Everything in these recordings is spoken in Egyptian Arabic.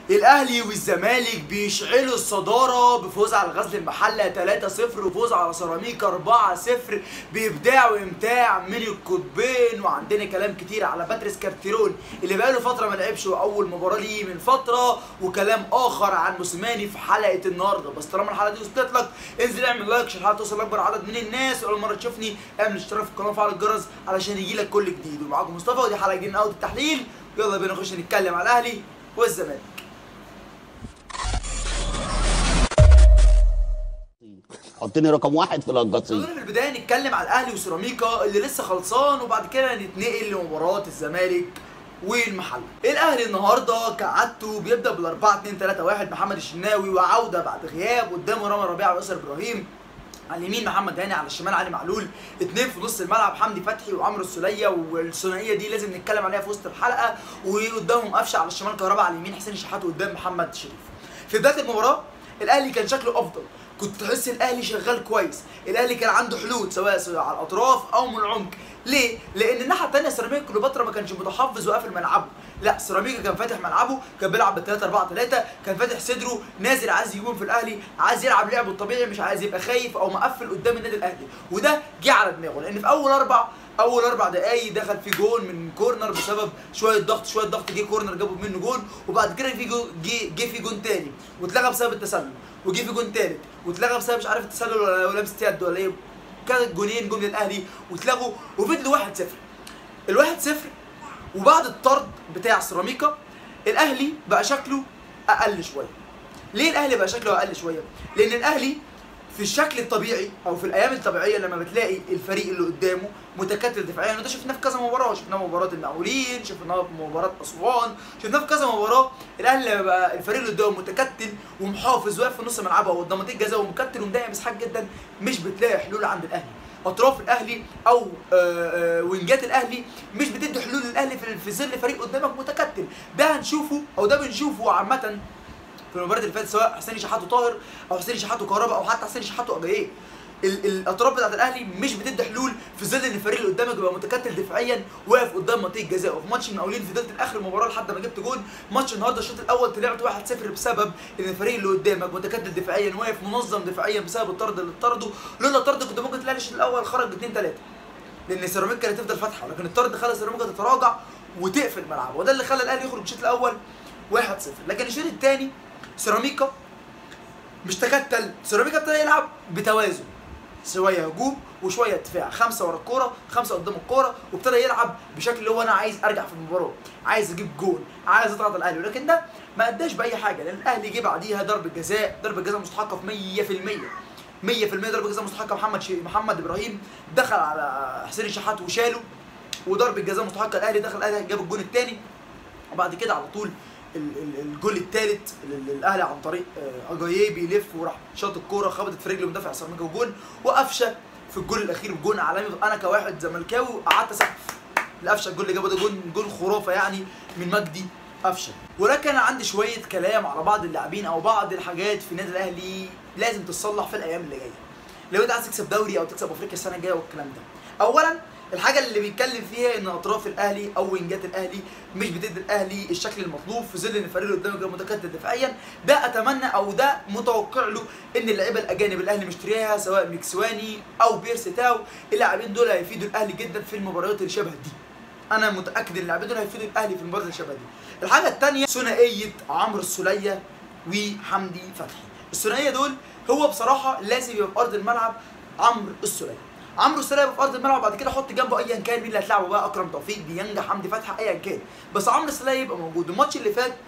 الاهلي والزمالك بيشعلوا الصداره بفوز على غزل المحله 3-0 وفوز على سيراميكا 4-0 بابداع وامتاع من القطبين وعندنا كلام كتير على باتريس كارتيرون اللي بقاله فتره ما لعبش واول مباراه ليه من فتره وكلام اخر عن موسيماني في حلقه النهارده بس طالما الحلقه دي وصلت لك انزل اعمل لايك عشان الحلقه توصل لاكبر عدد من الناس اول مره تشوفني اعمل اشتراك في القناه وفعل الجرس علشان يجي لك كل جديد ومعاكم مصطفى ودي حلقه جديده من اوت التحليل يلا بينا نخش نتكلم على الاهلي والزمالك حطني رقم واحد في القصيم خلينا في البدايه نتكلم على الاهلي وسيراميكا اللي لسه خلصان وبعد كده نتنقل لمباراه الزمالك والمحله الاهلي النهارده كعادته بيبدا بال 4 2 3 1 محمد الشناوي وعوده بعد غياب قدامه رامي ربيعه وياسر ابراهيم على اليمين محمد هاني على الشمال علي معلول اتنين في نص الملعب حمدي فتحي وعمرو السوليه والثنائيه دي لازم نتكلم عليها في وسط الحلقه وقدامهم قفشه على الشمال كهرباء على اليمين حسين الشحات وقدام محمد شريف في بدايه المباراه الاهلي كان شكله افضل كنت تحس الاهلي شغال كويس الاهلي كان عنده حلول سواء على الاطراف او من العمق ليه لان الناحيه الثانيه سيراميكا كليوباترا ما كانش متحفظ وقافل ملعبه لا سيراميكا كان فاتح ملعبه كان بيلعب بال 3 4 3 كان فاتح صدره نازل عايز يجون في الاهلي عايز يلعب لعبه الطبيعي مش عايز يبقى خايف او مقفل قدام النادي الاهلي وده جه على دماغه لان في اول اربع اول اربع دقايق دخل في جون من كورنر بسبب شويه ضغط شويه ضغط جه كورنر جابوا منه جون وبعد كده في جو جه جه في جون تاني واتلغى بسبب التسلل وجه في جون تالت واتلغى بسبب مش عارف التسلل ولا لابس يد ولا ايه كانت جونين جم للاهلي واتلغوا وفضلوا 1-0 الواحد صفر وبعد الطرد بتاع سيراميكا الاهلي بقى شكله اقل شويه ليه الاهلي بقى شكله اقل شويه لان الاهلي في الشكل الطبيعي او في الايام الطبيعيه لما بتلاقي الفريق اللي قدامه متكتل دفاعيا وده شفناه في كذا مباراه شفناه مباراه المقاولين شفناه في مباراه اسوان شفناه في كذا مباراه الاهلي لما بقى الفريق اللي قدامه متكتل ومحافظ واقف في نص ملعبه او قدام منطقه الجزاء ومكتل ومضايق مساحات جدا مش بتلاقي حلول عند الاهلي اطراف الاهلي او آآ آآ وينجات الاهلي مش بتدي حلول للاهلي في في ظل فريق قدامك متكتل ده هنشوفه او ده بنشوفه عامه في المباراه اللي فاتت سواء حسين شحاته طاهر او حسين شحاته كهرباء او حتى حسين شحاته اجاييه الاطراف بتاعت الاهلي مش بتدي حلول في ظل ان الفريق اللي قدامك بيبقى متكتل دفاعيا واقف قدام منطقه الجزاء وفي ماتش المقاولين فضلت لاخر المباراه لحد ما جبت جول ماتش النهارده الشوط الاول طلعت 1-0 بسبب ان الفريق اللي قدامك متكتل دفاعيا واقف منظم دفاعيا بسبب الطرد اللي اتطرده لولا الطرد كنت ممكن تلاقي الشوط الاول خرج ب 2 3 لان سيراميكا كانت تفضل فاتحه لكن الطرد خلى سيراميكا تتراجع وتقفل ملعبها وده اللي خلى الاهلي يخرج الشوط الاول 1-0 لكن الشوط الثاني سيراميكا مش تكتل سيراميكا ابتدى يلعب بتوازن شويه هجوم وشويه دفاع خمسه ورا الكوره خمسه قدام الكوره وابتدى يلعب بشكل اللي هو انا عايز ارجع في المباراه عايز اجيب جول عايز اضغط على الاهلي ولكن ده ما اداش باي حاجه لان الاهلي جه بعديها ضربه جزاء ضربه جزاء مستحقه في 100% 100% ضربه جزاء مستحقه محمد شي... محمد ابراهيم دخل على حسين الشحات وشاله وضربه جزاء مستحقه الاهلي دخل الاهلي جاب الجون الثاني وبعد كده على طول الجول الثالث للاهلي عن طريق اجاييه بيلف وراح شاط الكوره خبطت في رجل مدافع سيراميكا وجون وقفشه في الجول الاخير جون عالمي انا كواحد زملكاوي قعدت اسقف القفشه الجول اللي جابه ده جون جون خرافه يعني من مجدي قفشه ولكن انا عندي شويه كلام على بعض اللاعبين او بعض الحاجات في النادي الاهلي لازم تتصلح في الايام اللي جايه لو انت عايز تكسب دوري او تكسب افريقيا السنه الجايه والكلام ده اولا الحاجه اللي بيتكلم فيها ان اطراف الاهلي او وينجات الاهلي مش بتدي الاهلي الشكل المطلوب في ظل ان الفريق اللي قدامك متكتل دفاعيا ده اتمنى او ده متوقع له ان اللعيبه الاجانب الاهلي مشتريها سواء ميكسواني او بيرس تاو اللاعبين دول هيفيدوا الاهلي جدا في المباريات اللي شبه دي انا متاكد ان اللاعبين دول هيفيدوا الاهلي في المباريات اللي شبه دي الحاجه الثانيه ثنائيه عمرو السوليه وحمدي فتحي الثنائيه دول هو بصراحه لازم يبقى في ارض الملعب عمرو السوليه عمرو السوليه في ارض الملعب وبعد كده حط جنبه ايا كان مين اللي هتلعبه بقى اكرم توفيق ديانجا حمدي فتحي ايا كان بس عمرو السوليه يبقى موجود الماتش اللي فات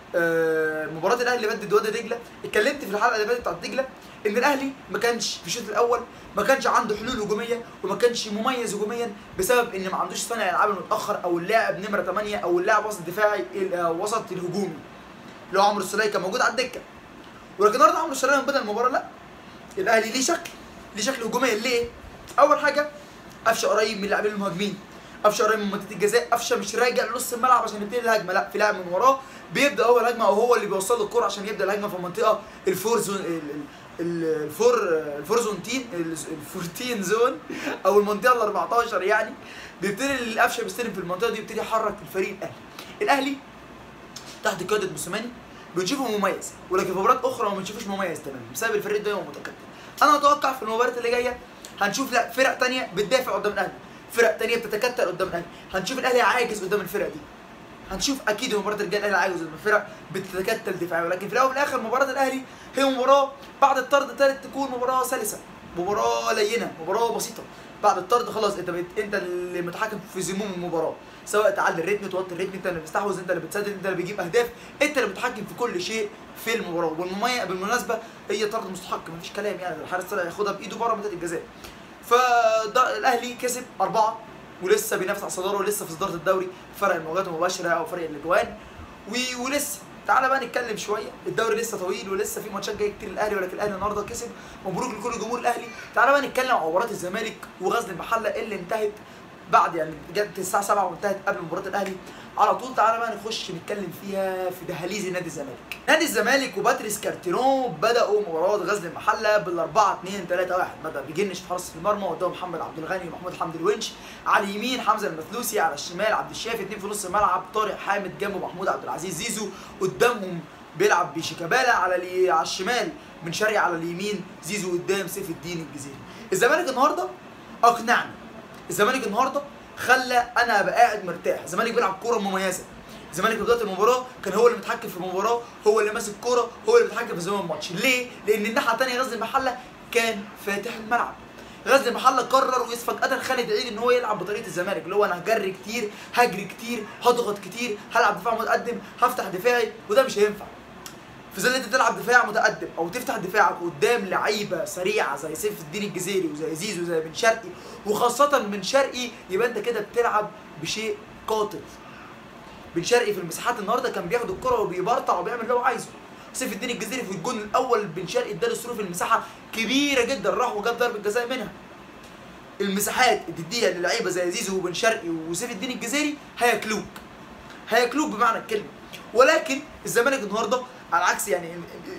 آه مباراه الاهلي اللي فاتت وادي دجله اتكلمت في الحلقه اللي فاتت بتاعت دجله ان الاهلي ما كانش في الشوط الاول ما كانش عنده حلول هجوميه وما كانش مميز هجوميا بسبب ان ما عندوش صانع العاب المتاخر او اللاعب نمره 8 او اللاعب وسط دفاعي وسط الهجومي اللي هو عمرو السوليه كان موجود على الدكه ولكن النهارده عمرو السوليه من بدأ المباراه لا الاهلي ليه شكل ليه شكل هجوميا ليه؟ اول حاجه قفشه قريب من اللاعبين المهاجمين قفشه قريب من منطقه الجزاء قفشه مش راجع لنص الملعب عشان يبتدي الهجمه لا في لاعب من وراه بيبدا هو الهجمه او هو اللي بيوصل له الكوره عشان يبدا الهجمه في المنطقه الفور زون الفور الفور زونتين الفورتين زون او المنطقه ال 14 يعني بيبتدي القفشه بيستلم في المنطقه دي يبتدي يحرك الفريق الاهلي الاهلي تحت قياده موسيماني بنشوفه مميز ولكن في مباريات اخرى ما بنشوفوش مميز تماما بسبب الفريق دايما متكتل انا اتوقع في المباريات اللي جايه هنشوف لا فرق تانية بتدافع قدام الاهلي فرق تانية بتتكتل قدام الاهلي هنشوف الاهلي عاجز قدام الفرق دي هنشوف اكيد المباراه الجايه الاهلي عاجز قدام الفرق بتتكتل دفاعيا ولكن في الاول وفي الاخر مباراه الاهلي هي مباراه بعد الطرد الثالث تكون مباراه سلسه مباراه لينه مباراه بسيطه بعد الطرد خلاص انت بت... انت اللي متحكم في زموم المباراه سواء تعلي الريتم توطي الريتم انت اللي بتستحوذ انت اللي بتسدد انت اللي بتجيب اهداف انت اللي متحكم في كل شيء في المباراه والمميز بالمناسبه هي طرد مستحق مفيش كلام يعني الحارس طلع ياخدها بايده بره منطقه الجزاء فده الاهلي كسب اربعه ولسه بينافس على الصداره ولسه في صداره الدوري فرق المواجهات المباشره او فرق الاجوان و... ولسه تعالى بقى نتكلم شويه الدوري لسه طويل ولسه في ماتشات جايه كتير للاهلي ولكن الاهلي النهارده كسب مبروك لكل جمهور الاهلي تعالى بقى نتكلم عن مباراه الزمالك وغزل المحله اللي انتهت بعد يعني جت الساعه 7 وانتهت قبل مباراه الاهلي على طول تعالى بقى نخش نتكلم فيها في دهاليز نادي الزمالك نادي الزمالك وباتريس كارتيرون بداوا مباراه غزل المحله بال 4 2 3 1 بدا بيجنش في حراسه المرمى قدام محمد عبد الغني ومحمود حمدي الونش على اليمين حمزه المثلوسي على الشمال عبد الشافي اثنين في نص الملعب طارق حامد جنبه محمود عبد العزيز زيزو قدامهم بيلعب بشيكابالا على الي... على الشمال بن شرقي على اليمين زيزو قدام سيف الدين الجزيري الزمالك النهارده اقنعني الزمالك النهارده خلى انا ابقى قاعد مرتاح الزمالك بيلعب كوره مميزه الزمالك في بدايه المباراه كان هو اللي متحكم في المباراه هو اللي ماسك كوره هو اللي متحكم في زمام الماتش ليه لان الناحيه الثانيه غزل المحله كان فاتح الملعب غزل المحله قرر وفجاه خالد عيد ان هو يلعب بطريقه الزمالك اللي هو انا هجري كتير هجري كتير هضغط كتير هلعب دفاع متقدم هفتح دفاعي وده مش هينفع في ظل انت تلعب دفاع متقدم او تفتح دفاعك قدام لعيبه سريعه زي سيف الدين الجزيري وزي زيزو وزي بن شرقي وخاصه بن شرقي يبقى انت كده بتلعب بشيء قاتل بن شرقي في المساحات النهارده كان بياخد الكره وبيبرطع وبيعمل اللي هو عايزه سيف الدين الجزيري في الجون الاول بن شرقي اداله السرور في المساحه كبيره جدا راح وجاب ضربه جزاء منها المساحات اللي تديها للعيبه زي زيزو وبن شرقي وسيف الدين الجزيري هياكلوك هياكلوك بمعنى الكلمه ولكن الزمالك النهارده على العكس يعني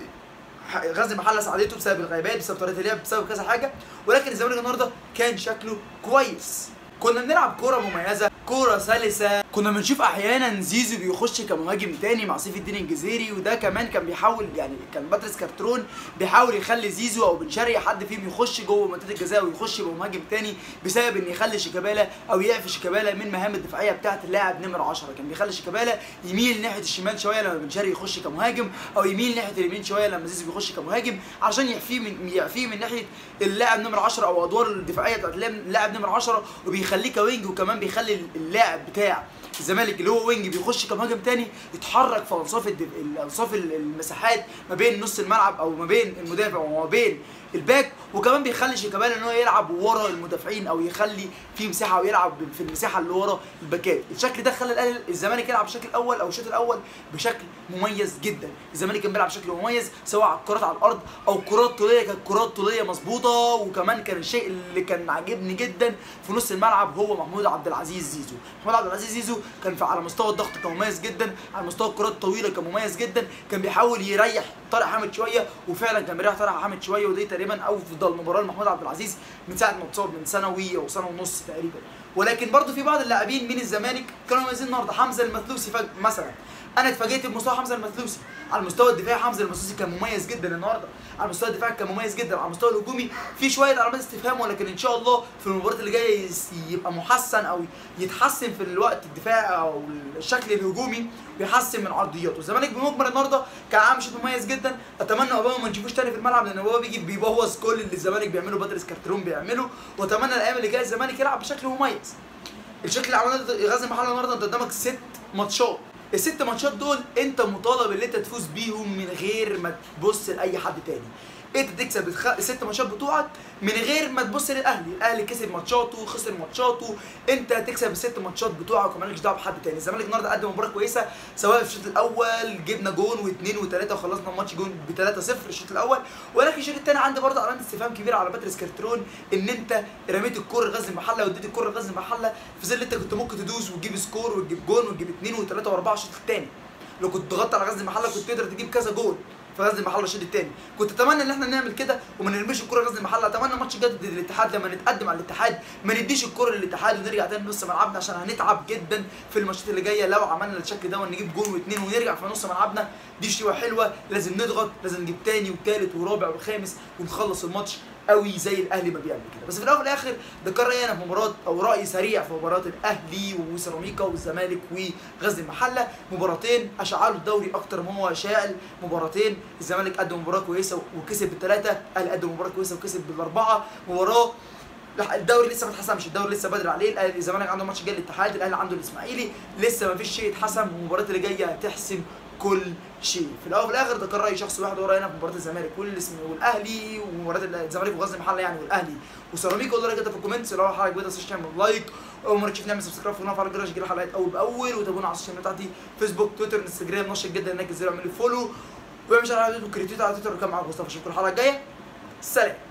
غزل المحله ساعدته بسبب الغيبات بسبب طريقه اللعب بسبب كذا حاجه ولكن الزمالك النهارده كان شكله كويس كنا بنلعب كوره مميزه كوره سلسه كنا بنشوف احيانا زيزو بيخش كمهاجم تاني مع سيف الدين الجزيري وده كمان كان بيحاول يعني كان باتريس كارترون بيحاول يخلي زيزو او بن شرقي حد فيهم يخش جوه منطقه الجزاء ويخش يبقى مهاجم تاني بسبب ان يخلي شيكابالا او يعفي شيكابالا من مهام الدفاعيه بتاعه اللاعب نمره 10 كان بيخلي شيكابالا يميل ناحيه الشمال شويه لما بن شرقي يخش كمهاجم او يميل ناحيه اليمين شويه لما زيزو بيخش كمهاجم عشان يعفيه من يعفيه من ناحيه اللاعب نمره 10 او ادوار الدفاعيه بتاعت اللاعب نمره 10 وبيخليه كوينج وكمان بيخلي اللاعب بتاع الزمالك اللي هو وينج بيخش كمهاجم تاني يتحرك في انصاف الدف... انصاف المساحات ما بين نص الملعب او ما بين المدافع وما بين الباك وكمان بيخلي شيكابالا ان هو يلعب ورا المدافعين او يخلي في مساحه ويلعب في المساحه اللي ورا الباكات الشكل ده خلى الاهلي الزمالك يلعب بشكل اول او الشوط الاول بشكل مميز جدا الزمالك كان بيلعب بشكل مميز سواء على الكرات على الارض او كرات طوليه كانت كرات طوليه مظبوطه وكمان كان الشيء اللي كان عاجبني جدا في نص الملعب هو محمود عبد العزيز زيزو محمود عبد العزيز زيزو كان في على مستوى الضغط كان مميز جدا على مستوى الكرات الطويله كان مميز جدا كان بيحاول يريح طارق حامد شويه وفعلا كان بيريح طارق حامد شويه ودي تقريبا افضل مباراه لمحمود عبد العزيز من ساعه ما اتصاب من سنه او سنه ونص تقريبا ولكن برضو في بعض اللاعبين من الزمالك كانوا مميزين النهارده حمزه المثلوسي فج... مثلا انا اتفاجئت بمستوى حمزه المثلوسي على المستوى الدفاعي حمزه المثلوسي كان مميز جدا النهارده على المستوى الدفاعي كان مميز جدا على المستوى الهجومي في شويه علامات استفهام ولكن ان شاء الله في المباريات اللي جايه يبقى محسن او يتحسن في الوقت الدفاعي او الشكل الهجومي ويحسن من عرضياته الزمالك بمجمل النهارده كان عامل شوط مميز جدا اتمنى اوباما ما نشوفوش تاني في الملعب لان اوباما بيجي بيبوظ كل اللي الزمالك بيعمله باتريس كارترون بيعمله واتمنى الايام اللي جايه الزمالك يلعب بشكل مميز الشكل اللي عمله غازي المحله النهارده انت قدامك ست ماتشات الست ماتشات دول انت مطالب ان انت تفوز بيهم من غير ما تبص لاي حد تاني انت تكسب الخ... الست ماتشات بتوعك من غير ما تبص للاهلي الاهلي كسب ماتشاته خسر ماتشاته انت تكسب الست ماتشات بتوعك ومالكش دعوه بحد تاني الزمالك النهارده قدم مباراه كويسه سواء في الشوط الاول جبنا جون واثنين وثلاثه وخلصنا الماتش جون ب 3-0 الشوط الاول ولكن الشوط الثاني عندي برضه علامه استفهام كبيره على باتريس كارترون ان انت رميت الكوره لغزل المحله واديت الكوره لغزل المحله في ظل انت كنت ممكن تدوس وتجيب سكور وتجيب جون وتجيب اثنين وثلاثه واربعه الشوط الثاني لو كنت ضغطت على غزل المحله كنت تقدر تجيب كذا جول في غزل المحله الشوط الثاني كنت اتمنى ان احنا نعمل كده وما نرميش الكره غزل المحله اتمنى ماتش جد ضد الاتحاد لما نتقدم على الاتحاد ما نديش الكره للاتحاد ونرجع تاني نص ملعبنا عشان هنتعب جدا في الماتشات اللي جايه لو عملنا الشكل ده ونجيب جون واثنين ونرجع في نص ملعبنا دي شيوه حلوه لازم نضغط لازم نجيب تاني وثالث ورابع وخامس ونخلص الماتش قوي زي الاهلي ما بيعمل كده بس في الاول والاخر ده كان رايي انا في مباراه او راي سريع في مباراه الاهلي وسيراميكا والزمالك وغزل المحله مباراتين اشعلوا الدوري اكتر ما هو شاعل مباراتين الزمالك قدم مباراه كويسه وكسب بالثلاثه الاهلي قدم مباراه كويسه وكسب بالاربعه مباراه لا، الدوري لسه ما اتحسمش الدوري لسه بدري عليه الأهلي- الزمالك عنده ماتش جاي الاتحاد الاهلي عنده الاسماعيلي لسه ما فيش شيء اتحسم والمباريات اللي جايه هتحسم كل شيء في الاول وفي الاخر ده كان راي شخص واحد هو راينا في مباراه الزمالك والاسم- والاهلي ومباراه الزمالك وغزل المحله يعني والاهلي وسيراميكا قول رايك انت في الكومنتس لو حضرتك بدأت تخش تعمل لايك اول مره تشوف نعمل سبسكرايب في القناه وفعل الجرس يجيلك حلقات اول باول وتابعونا على السوشيال ميديا بتاعتي فيسبوك تويتر انستجرام نشط جدا انك ازاي اعمل لي فولو واعمل شير على الفيديو وكريتويت على تويتر وكان معاكم مصطفى اشوفكم الحلقه الجايه سلام